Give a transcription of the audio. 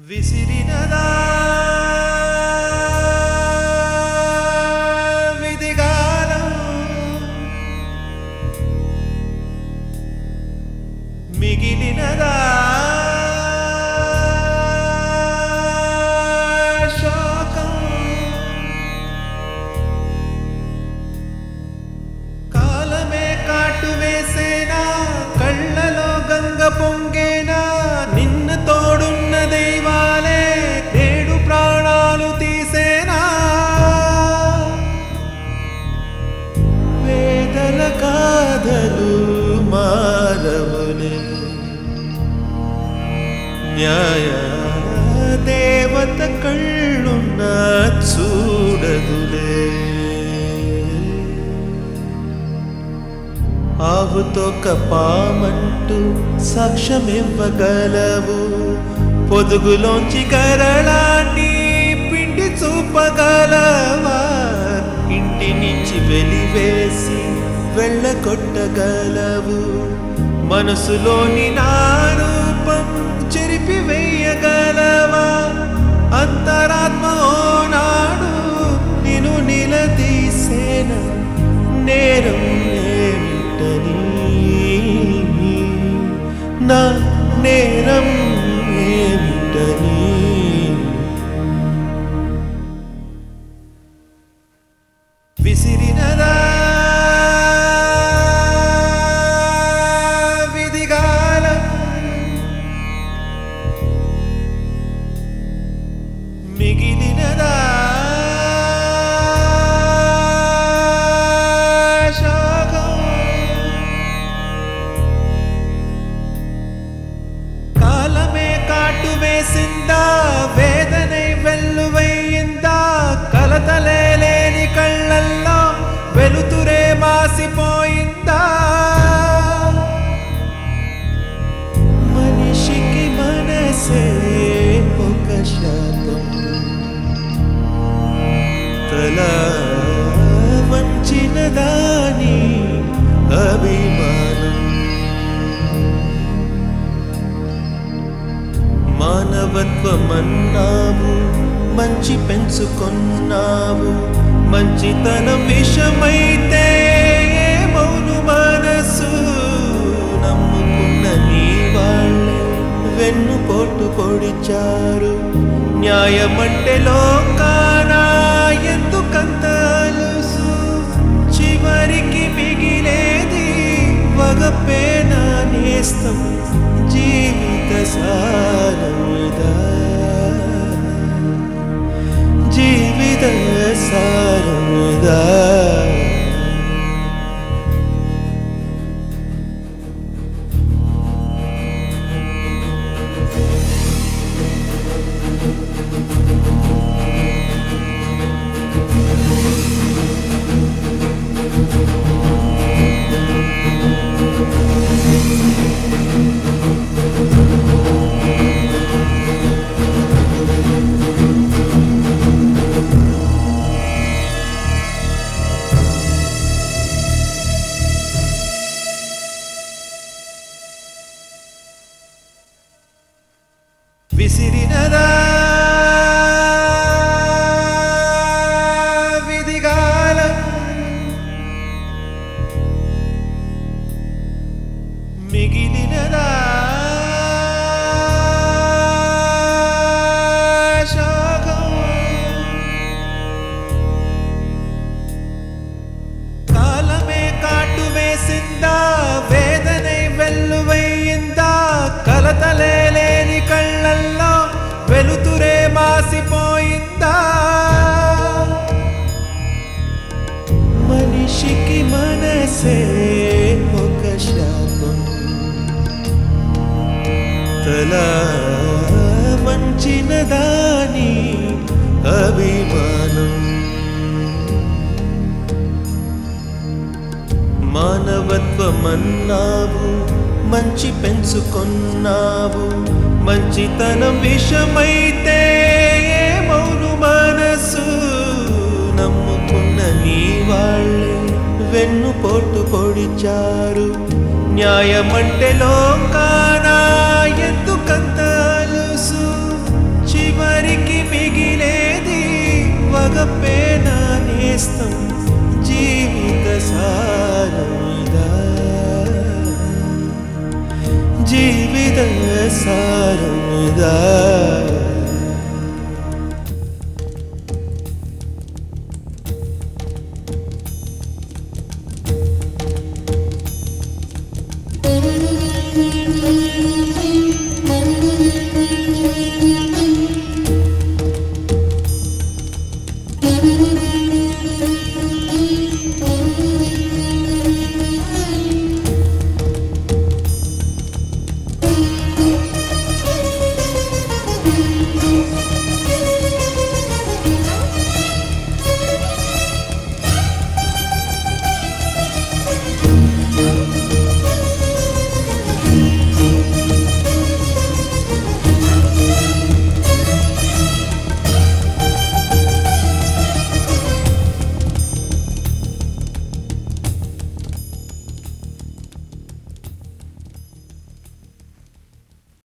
విసిరినదా విధిగాలం మిగిలినదా శోకం కాలమే కాటు వేసేనా కళ్ళలో గంగ పొంగేనా నిన్న తోడున్న దైవాలే నేడు ప్రాణాలు తీసేనా వేదన కాదలు మారవులే న్యాయ దేవత కళ్ళున్న చూడదులే ఆవుతో కపామంటూ సాక్ష్యమివ్వగలవు పొదుగులోంచి కరళాన్ని పిండి చూపగలవా ఇంటి నుంచి వెలివేసి వెళ్ళగొట్టగలవు మనసులోని నా రూపం చెరిపి వేయగలవా అంతరాత్మ ఓనాడు నిన్ను నిలదీసేనా నేరం ఏమిటని నా నేరం ఏమిటని విసిరినదా విధిగాలం మిగిలినదా శోకం కాలమే కాటు వేసిందా వేదనై వెల్లువయ్యిందా కలతలే లేని కళ్ళల్లో వెలుతురే మాసిపోయిందా మనిషికి మనసే ఒక శాతం తల వంచిన దాని అభిమానం మానవత్వమన్నావు మంచి పెంచుకున్నావు మంచితనం విషమైతే మౌను మనసు నమ్ముకున్న నీ వాళ్ళే వెన్ను పోటు పొడిచారు న్యాయమంటే లోకానా ఎందుకంత అలుసు చివరికి మిగిలేది వగపేనా నేస్తం జీవిత సారముదా జీవిత సారముదా విసిరినదా విధిగాలం మిగిలినదా శోకం కాలమే కాటు వేసిందా వేదనై వెల్లువయ్యిందా కలతలే లేని కళ్ళల్లో వెలుతురే మాసిపోయిందా మనిషికి మనసే ఒక శాపం తల వంచిన దాని అభిమానం మానవత్వమన్నావు మంచి పెంచుకున్నావు మంచితనం విషమైతే మౌను మనసు నమ్ముకున్న నీ వాళ్ళే వెన్ను పోటు పొడిచారు న్యాయమంటే లోకానా ఎందుకంత అలుసు వగపేనా నేస్తం జీవిత సారమిదా జీవిత సారమిదా